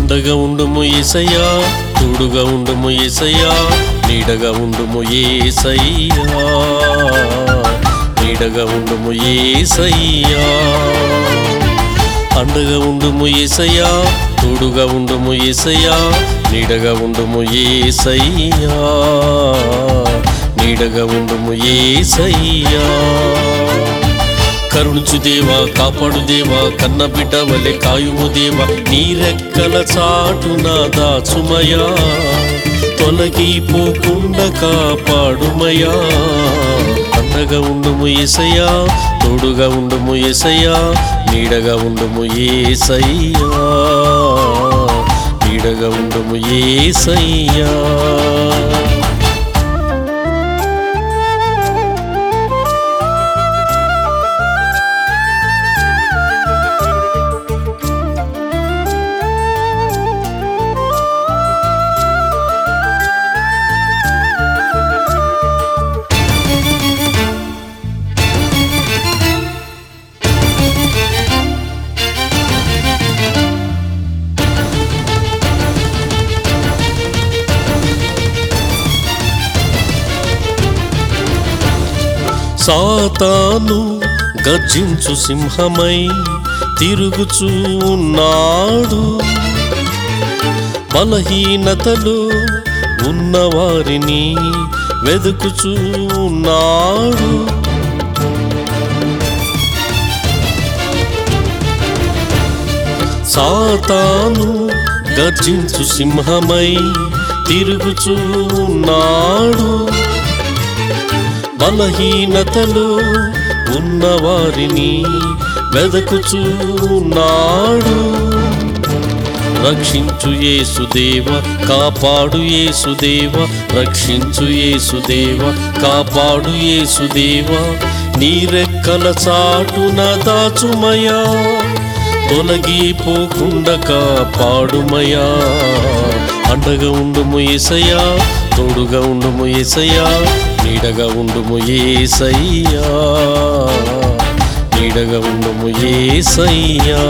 అండగా ఉండుము ఏసయ్యా తోడుగా ఉండుము ఏసయ్యా నీడగా ఉండుము ఏసయ్యా నీడగా ఉండుము ఏసయ్యా అండగా ఉండుము ఏసయ్యా తోడుగా ఉండుము ఏసయ్యా నీడగా ఉండుము ఏసయ్యా నీడగా ఉండుము ఏసయ్యా కరుణించు దేవా కాపాడు దేవా కన్న బిడ్డ వలె కాయుము దేవా నీ రెక్కల చాటున దాచుమయా తొలగిపోకుండా కాపాడుమయా అండగా ఉండుము ఏసయ్యా తోడుగా ఉండుము ఏసయ్యా నీడగా ఉండుము ఏసయ్యా నీడగా ఉండుము ఏసయ్యా సాతాను గర్జించు సింహమై తిరుగుచూ ఉన్నాడు బలహీనతలో ఉన్నవారిని వెతుకుచూ ఉన్నాడు సాతాను గర్జించు సింహమై తిరుగుచూ ఉన్నాడు బలహీనతలో ఉన్నవారిని వెదకుచున్నాడు రక్షించు యేసుదేవ కాపాడు యేసుదేవ రక్షించు యేసుదేవ కాపాడు యేసుదేవ నీ రెక్కల చాటున దాచుమయా తొలగిపోకుండా కాపాడుమయా అండగా ఉండుము ఏసయ్యా తోడుగా ఉండుము ఏసయ్యా నీడగా ఉండుము ఏసయ్యా నీడగా ఉండుము ఏసయ్యా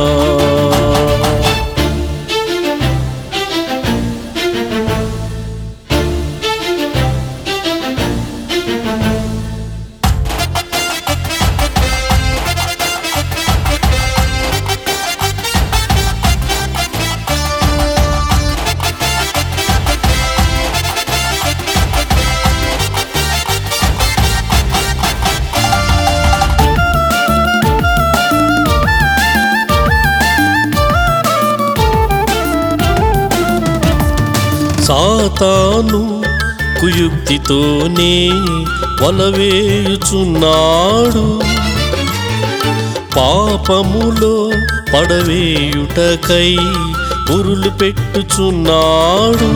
సాతాను కుయుక్తితోనే వలవేయుచున్నాడు పాపములో పడవేయుటకై ఉరులు పెట్టుచున్నాడు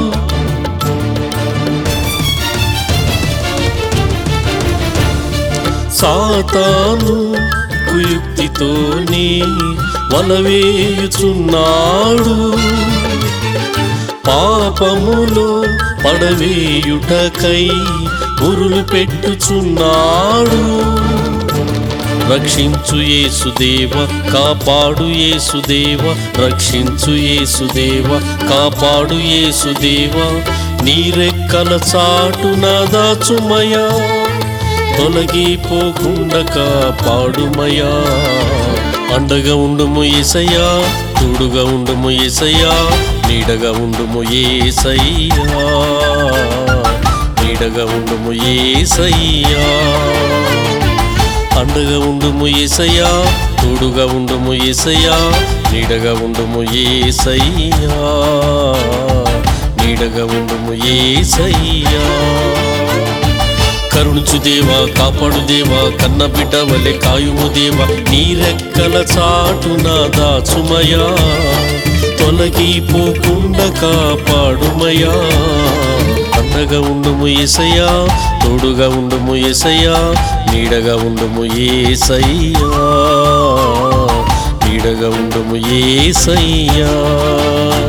సాతాను కుయుక్తితోనే వలవేయుచున్నాడు పాపములో పడవేయుటకై ఉరులు పెట్టుచున్నాడు రక్షించు యేసుదేవ కాపాడు యేసుదేవ రక్షించు యేసుదేవ కాపాడు యేసుదేవ నీ రెక్కల చాటున దాచుమయా తొలగిపోకుండా కాపాడుమయా అండగా ఉండుము ఏసయ్యా తోడుగా ఉండుము ఏసయ్యా నీడగా ఉండుము ఏసయ్యా నీడగా ఉండుము ఏసయ్యా అండగా ఉండుము ఏసయ్యా తోడుగా ఉండుము ఏసయ్యా నీడగా ఉండుము ఏసయ్యా నీడగా ఉండుము ఏసయ్యా కరుణించు దేవా కాపాడు దేవా కన్న బిడ్డ వలె కాయుము దేవా నీ రెక్కల చాటున దాచుమయా తొలగిపోకుండా కాపాడుమయా అండగా ఉండుము ఏసయ్యా తోడుగా ఉండుము ఏసయ్యా నీడగా ఉండుము ఏసయ్యా నీడగా ఉండుము ఏసయ్యా